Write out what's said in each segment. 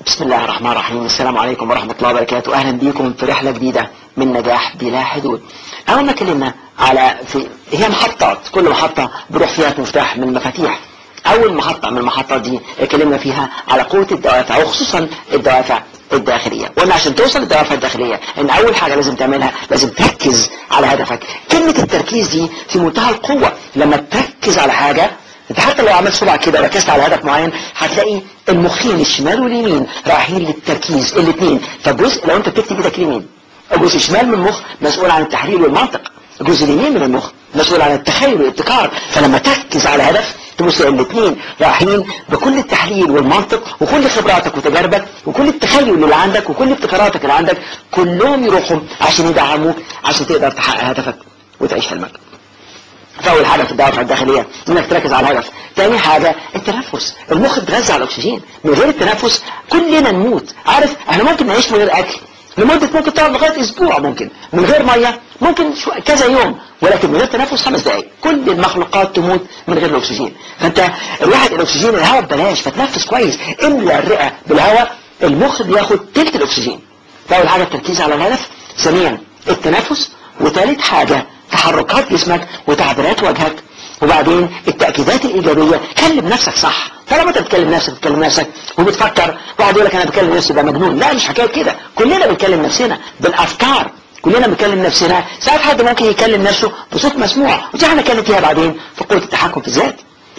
بسم الله الرحمن الرحيم السلام عليكم ورحمة الله وبركاته أهلا بكم في رحلة جديدة من نجاح بلا حدود أول ما اتكلمنا على في هي محطات كل محطة بروح فيها مفتاح من المفاتيح أول محطة من المحطات دي اتكلمنا فيها على قوة الدوافع وخصوصا الدوافع الداخلية وإن عشان توصل للدوافع الداخلية إن أول حاجة لازم تعملها لازم تركز على هدفك كلمة التركيز دي في منتهى القوة لما تركز على حاجة انت حتى لو عملت صبعك كده ركزت على هدف معين هتلاقي المخين الشمال واليمين رايحين للتركيز الاثنين فالجزء لو انت بتكتب ايدك اليمين الجزء الشمال من المخ مسؤول عن التحليل والمنطق الجزء اليمين من المخ مسؤول عن التخيل والابتكار فلما تركز على هدف تبص الاثنين رايحين بكل التحليل والمنطق وكل خبراتك وتجاربك وكل التخيل اللي عندك وكل ابتكاراتك اللي عندك كلهم يروحوا عشان يدعموك عشان تقدر تحقق هدفك وتعيش حلمك فأول حاجة في الدوافع الداخلية انك تركز على الهدف تاني حاجة التنفس المخ بيتغذى على الاكسجين من غير التنفس كلنا نموت عارف احنا ممكن نعيش من غير اكل لمدة ممكن تقعد لغاية اسبوع ممكن من غير مية ممكن شو كذا يوم ولكن من غير تنفس خمس دقايق كل المخلوقات تموت من غير الاكسجين فانت الواحد الاكسجين الهواء ببلاش فتنفس كويس املى الرئة بالهواء المخ بياخد تلت الاكسجين فاول حاجة التركيز على الهدف ثانيا التنفس وثالث حاجة تحركات جسمك وتعبيرات وجهك وبعدين التأكيدات الإيجابية كلم نفسك صح طالما انت بتكلم نفسك بتكلم نفسك وبتفكر واحد يقول لك انا بكلم نفسي ده مجنون لا مش حكايه كده كلنا بنكلم نفسنا بالافكار كلنا بنكلم نفسنا ساعات حد ممكن يكلم نفسه بصوت مسموع ودي هنتكلم فيها بعدين في قوه التحكم في الذات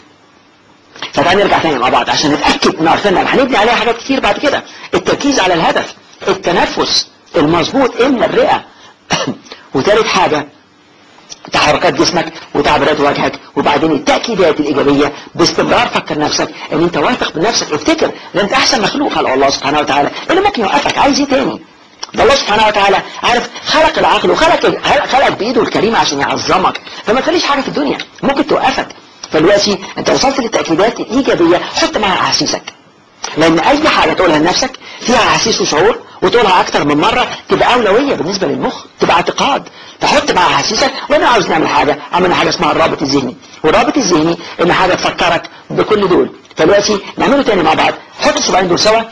فتعالى نرجع تاني مع بعض عشان نتاكد ان عرفنا هنبني عليها حاجات كتير بعد كده التركيز على الهدف التنفس المظبوط املى الرئه وثالث حاجه تحركات جسمك وتعبيرات وجهك وبعدين التأكيدات الإيجابية باستمرار فكر نفسك ان انت واثق من نفسك افتكر ان انت احسن مخلوق خلق الله سبحانه وتعالى اللي ممكن يوقفك عايز ايه تاني ده الله سبحانه وتعالى عارف خلق العقل وخلق خلقك بايده الكريمة عشان يعظمك فما تخليش حاجة في الدنيا ممكن توقفك فدلوقتي انت وصلت للتأكيدات الإيجابية حط معها أحاسيسك لأن أي حاجة تقولها لنفسك فيها أحاسيس وشعور وتقولها أكتر من مرة تبقى أولوية بالنسبة للمخ تبقى اعتقاد تحط مع أحاسيسك وأنا عاوز نعمل حاجة عملنا حاجة اسمها الرابط الذهني والرابط الذهني إن حاجة تفكرك بكل دول فدلوقتي نعمله تاني مع بعض حط الصباعين دول سوا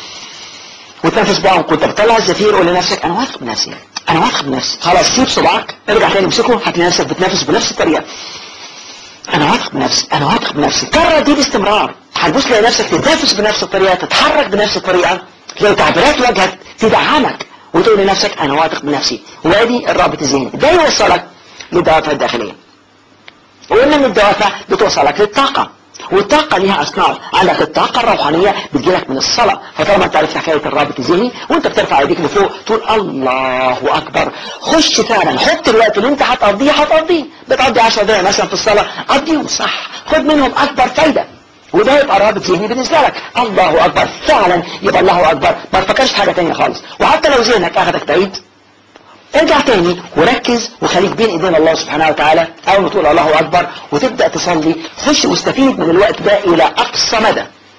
وتنفس بقى وانت بتطلع الزفير قول لنفسك أنا واثق بنفسي أنا واثق بنفسي خلاص سيب صباعك ارجع تاني امسكه هتلاقي نفسك بتنفس بنفس الطريقة أنا واثق بنفسي أنا واثق بنفسي كرر دي باستمرار هتبص تلاقي نفسك تتنفس بنفس الطريقة تتحرك بنفس الطريقة تلاقي تعبيرات وجهك تدعمك وتقول لنفسك انا واثق بنفسي وادي الرابط الذهني ده يوصلك للدوافع الداخلية وقلنا ان الدوافع بتوصلك للطاقة والطاقة ليها أصناف عندك الطاقة الروحانية بتجيلك من الصلاة فطالما انت عرفت حكاية الرابط الذهني وانت بترفع ايديك لفوق تقول الله أكبر خش فعلا حط الوقت اللي انت هتقضيه هتقضيه بتقضي 10 دقايق مثلا في الصلاة قضيهم صح خد منهم أكبر فايدة وده يبقى رابط ذهني بالنسبة لك الله أكبر فعلا يبقى الله أكبر ما تفكرش في حاجة تانية خالص وحتى لو ذهنك أخذك بعيد ارجع تاني وركز وخليك بين ايدين الله سبحانه وتعالى اول ما تقول الله اكبر وتبدا تصلي خش واستفيد من الوقت ده الى اقصى مدى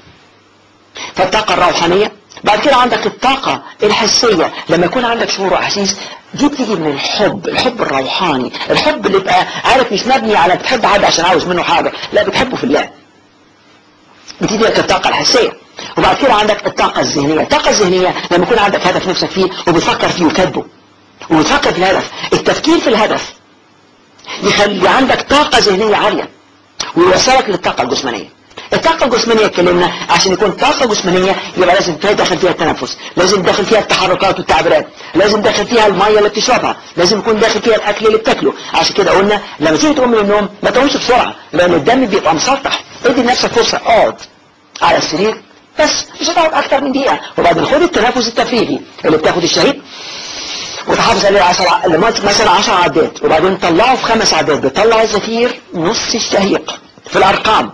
فالطاقه الروحانيه بعد كده عندك الطاقة الحسية لما يكون عندك شعور وأحاسيس دي بتيجي من الحب الحب الروحاني الحب اللي يبقى عارف مش مبني على بتحب حد عشان عاوز منه حاجة لا بتحبه في الله بتيجي لك الطاقة الحسية وبعد كده عندك الطاقة الذهنية الطاقة الذهنية لما يكون عندك هدف نفسك فيه وبتفكر فيه وكاتبه وبتفكر في الهدف التفكير في الهدف يخلي عندك طاقة ذهنية عالية ويوصلك للطاقة الجسمانية الطاقة الجسمانية اتكلمنا عشان يكون طاقة جسمانية يبقى لازم داخل فيها التنفس لازم داخل فيها التحركات والتعبيرات لازم داخل فيها المية اللي بتشربها لازم يكون داخل فيها الأكل اللي بتاكله عشان كده قلنا لما تيجي تقوم من النوم ما تقومش بسرعة لأن الدم بيبقى مسطح ادي لنفسك فرصة اقعد على السرير بس مش هتقعد أكتر من دقيقة وبعدين خد التنفس التفريغي اللي بتاخد الشهيد وتحافظ عليه 10 مثلا 10 عدات وبعدين طلعه في خمس عدات بتطلع الزفير نص الشهيق في الأرقام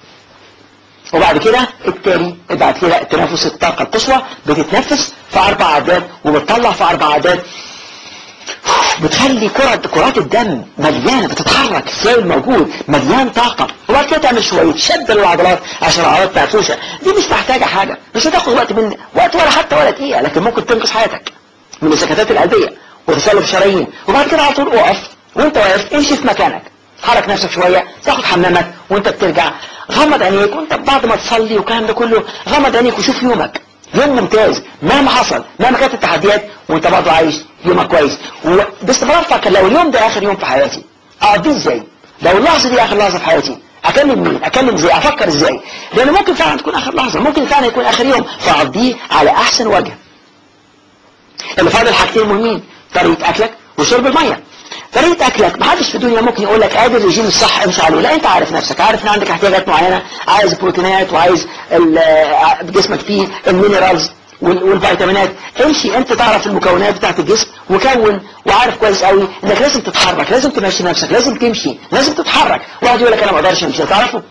وبعد كده التالي بعد كده التنفس الطاقة القصوى بتتنفس في أربع عدات وبتطلع في أربع عدات بتخلي كرة كرات الدم مليانة بتتحرك السائل موجود مليان طاقة وبعد كده تعمل شوية شد للعضلات عشان العضلات تعفوشة دي مش محتاجة حاجة مش هتاخد وقت من وقت ولا حتى ولا دقيقة لكن ممكن تنقذ حياتك من السكتات القلبية وتصلب الشرايين وبعد كده على طول اقف وانت واقف امشي في مكانك حرك نفسك شوية تاخد حمامك وانت بترجع غمض عينيك وانت بعد ما تصلي والكلام ده كله غمض عينيك وشوف يومك يوم ممتاز مهما حصل مهما كانت التحديات وانت برضه عايش يومك كويس وباستمرار فكر لو اليوم ده اخر يوم في حياتي اقضيه ازاي لو اللحظه دي اخر لحظه في حياتي اكلم مين اكلم ازاي افكر ازاي لان ممكن فعلا تكون اخر لحظه ممكن فعلا يكون اخر يوم فاقضيه على احسن وجه اللي فاضل حاجتين مهمين طريقه اكلك وشرب الميه طريقه اكلك ما حدش في الدنيا ممكن يقول لك ادي الرجيم الصح امشي عليه لا انت عارف نفسك عارف ان عندك احتياجات معينه عايز بروتينات وعايز جسمك فيه المينرالز والفيتامينات امشي انت تعرف المكونات بتاعت الجسم وكون وعارف كويس قوي انك لازم تتحرك لازم تمشي نفسك لازم تمشي لازم تتحرك واحد يقول لك انا ما اقدرش امشي تعرفه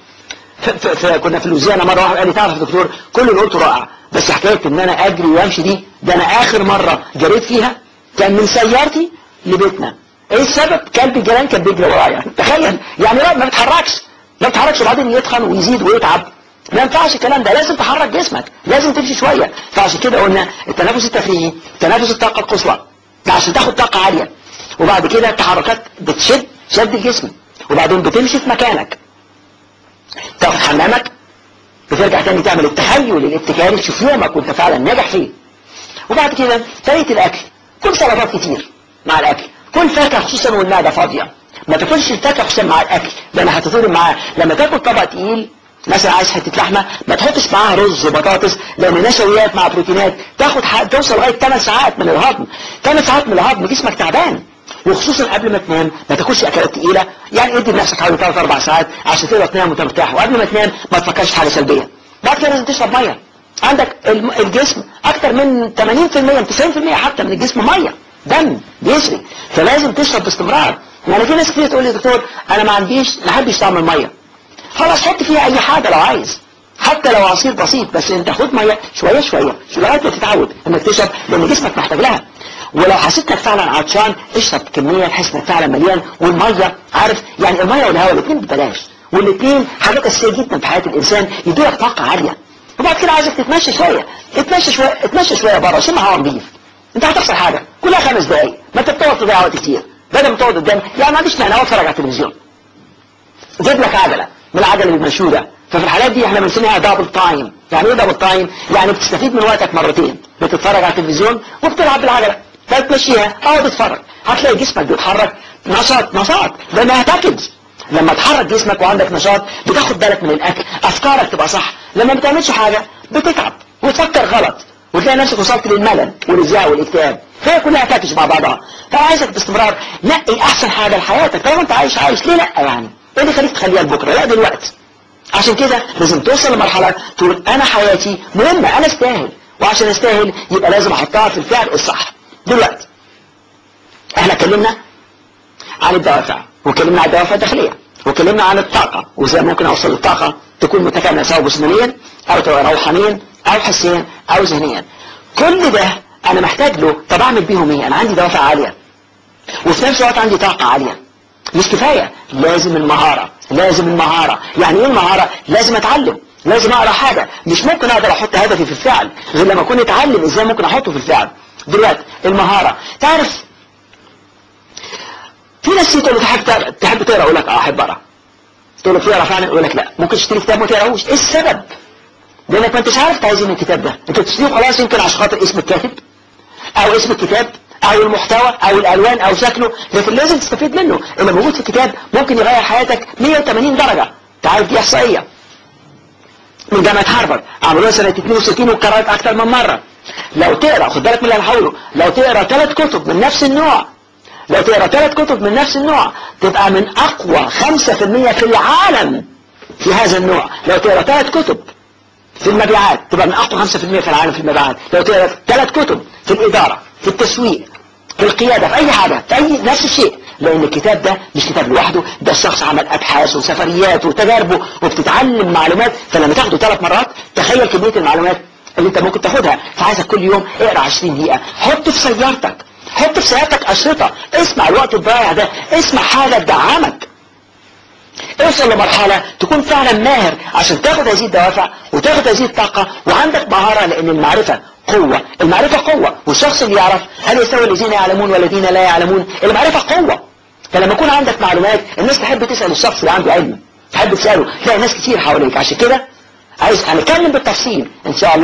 كنا في لوزيانا مره واحد قال لي تعرف يا دكتور كل اللي قلته رائع بس حكايه ان انا اجري وامشي دي ده انا اخر مره جريت فيها كان من سيارتي لبيتنا ايه السبب كلب الجيران كان بيجري ورايا تخيل يعني لا ما بتحركش ما بتحركش وبعدين يتخن ويزيد ويتعب ما ينفعش الكلام ده لازم تحرك جسمك لازم تمشي شويه فعشان كده قلنا التنفس التفريغي تنفس الطاقه القصوى ده عشان تاخد طاقه عاليه وبعد كده التحركات بتشد شد الجسم وبعدين بتمشي في مكانك تاخد حمامك بترجع تاني تعمل التخيل الابتكاري تشوف يومك وانت فعلا ناجح فيه وبعد كده طريقه الاكل كل سلطات كتير مع الاكل كل فاكهه خصوصا والمعده فاضيه ما تاكلش الفاكهه خصوصا مع الاكل لان هتتظلم معاه لما تاكل طبق تقيل مثلا عايز حته لحمه ما تحطش معاها رز وبطاطس لان نشويات مع بروتينات تاخد حق توصل لغايه 8 ساعات من الهضم 8 ساعات من الهضم جسمك تعبان وخصوصا قبل ما تنام ما تاكلش اكلات تقيله يعني ادي لنفسك حوالي 3 4 ساعات عشان تقدر تنام وانت مرتاح وقبل ما تنام ما تفكرش في حاجه سلبيه بعد كده لازم تشرب ميه عندك الجسم اكتر من 80% من 90% حتى من الجسم ميه دم بيسري فلازم تشرب باستمرار يعني في ناس كتير تقول لي دكتور انا ما عنديش ما احبش طعم الميه خلاص حط فيها اي حاجه لو عايز حتى لو عصير بسيط بس انت خد ميه شويه شويه لغايه ما تتعود انك تشرب لان جسمك محتاج لها ولو حسيت انك فعلا عطشان اشرب كميه تحس انك فعلا مليان والميه عارف يعني الميه والهواء الاثنين ببلاش والاثنين حاجات اساسيه جدا في حياه الانسان يدولك طاقه عاليه وبعد كده عايزك تتمشى شويه اتمشى شويه اتمشى شويه بره شم هواء نظيف انت هتخسر حاجه كلها خمس دقايق ما انت بتقعد تضيع وقت كتير بدل ما تقعد قدام يعني ما عنديش مانع اتفرج على التلفزيون جيب لك عجله من العجله اللي المشهوره ففي الحالات دي احنا بنسميها دبل تايم يعني ايه دبل تايم يعني بتستفيد من وقتك مرتين بتتفرج على التلفزيون وبتلعب بالعجله فتمشيها اقعد اتفرج هتلاقي جسمك بيتحرك نشاط نشاط لان هتاكد لما تحرك جسمك وعندك نشاط بتاخد بالك من الاكل افكارك تبقى صح لما ما بتعملش حاجه بتتعب وتفكر غلط وتلاقي نفسك وصلت للملل والازاء والاكتئاب فهي كلها تاكش مع بعضها فانا عايزك باستمرار نقي احسن حاجه لحياتك طالما انت عايش عايش ليه لا يعني ايه اللي يخليك تخليها لبكره لا دلوقتي عشان كده لازم توصل لمرحله تقول انا حياتي مهمه انا استاهل وعشان استاهل يبقى لازم احطها في الفعل الصح دلوقتي احنا اتكلمنا عن الدوافع واتكلمنا عن الدوافع الداخليه واتكلمنا عن الطاقه وازاي ممكن اوصل للطاقه تكون متكامله سواء جسمانيا او روحانيا او حسيا او ذهنيا كل ده انا محتاج له طب اعمل بيهم ايه انا عندي دوافع عاليه وفي نفس الوقت عندي طاقه عاليه مش كفايه لازم المهاره لازم المهاره يعني ايه المهاره لازم اتعلم لازم اقرا حاجه مش ممكن اقدر احط هدفي في الفعل غير لما اكون اتعلم ازاي ممكن احطه في الفعل دلوقتي المهاره تعرف في ناس تقول لك تحب تحب تقرا اقول لك اه احب اقرا تقول لك تقرا فعلا يقول لك لا ممكن تشتري كتاب ما تقراهوش ايه السبب لانك ما انتش عارف عايز من الكتاب ده انت بتشتريه خلاص يمكن عشان خاطر اسم الكاتب او اسم الكتاب او المحتوى او الالوان او شكله لكن لازم تستفيد منه اللي موجود في الكتاب ممكن يغير حياتك 180 درجة تعرف دي احصائية من جامعة هارفارد عملوها سنة 62 وكررت اكتر من مرة لو تقرا خد بالك من اللي انا هقوله لو تقرا ثلاث كتب من نفس النوع لو تقرا ثلاث كتب من نفس النوع تبقى من اقوى 5% في العالم في هذا النوع لو تقرا ثلاث كتب في المبيعات تبقى من اقوى 5% في العالم في المبيعات لو تقرا ثلاث كتب في الاداره في التسويق في القياده في اي حاجه في اي نفس الشيء لان الكتاب ده مش كتاب لوحده ده الشخص عمل ابحاث وسفريات وتجاربه وبتتعلم معلومات فلما تاخده ثلاث مرات تخيل كميه المعلومات اللي انت ممكن تاخدها فعايزك كل يوم اقرا 20 دقيقه حط في سيارتك حط في سيارتك اشرطه اسمع الوقت الضايع ده اسمع حاجه تدعمك اوصل لمرحلة تكون فعلا ماهر عشان تاخد هذه الدوافع وتاخد هذه الطاقة وعندك مهارة لان المعرفة قوة المعرفة قوة والشخص اللي يعرف هل يستوي الذين يعلمون والذين لا يعلمون المعرفة قوة فلما يكون عندك معلومات الناس تحب تسأل الشخص اللي عنده علم تحب تسأله تلاقي ناس كتير حواليك عشان كده عايز هنتكلم بالتفصيل ان شاء الله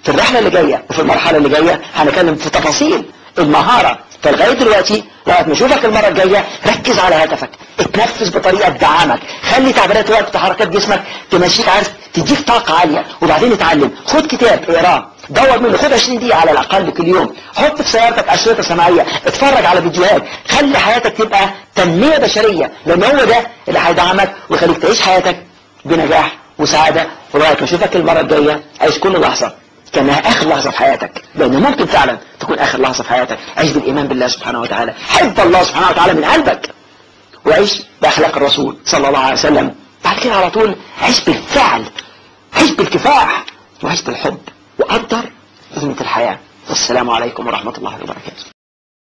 في الرحلة اللي جاية وفي المرحلة اللي جاية هنتكلم في تفاصيل المهارة فلغاية دلوقتي لغاية ما اشوفك المرة الجاية ركز على هدفك اتنفس بطريقة تدعمك خلي تعبيرات وقت حركات جسمك تمشيك عارف تديك طاقة عالية وبعدين اتعلم خد كتاب اقراه دور منه خد 20 دقيقة على الأقل كل يوم حط في سيارتك أشرطة سمعية اتفرج على فيديوهات خلي حياتك تبقى تنمية بشرية لأن هو ده اللي هيدعمك ويخليك تعيش حياتك بنجاح وسعادة ولغاية ما اشوفك المرة الجاية عيش كل لحظة كانها اخر لحظة في حياتك لان ممكن فعلا تكون اخر لحظة في حياتك عيش بالايمان بالله سبحانه وتعالى حب الله سبحانه وتعالى من قلبك وعيش باخلاق الرسول صلى الله عليه وسلم بعد كده على طول عيش بالفعل عيش بالكفاح وعيش بالحب وقدر قيمة الحياة والسلام عليكم ورحمة الله وبركاته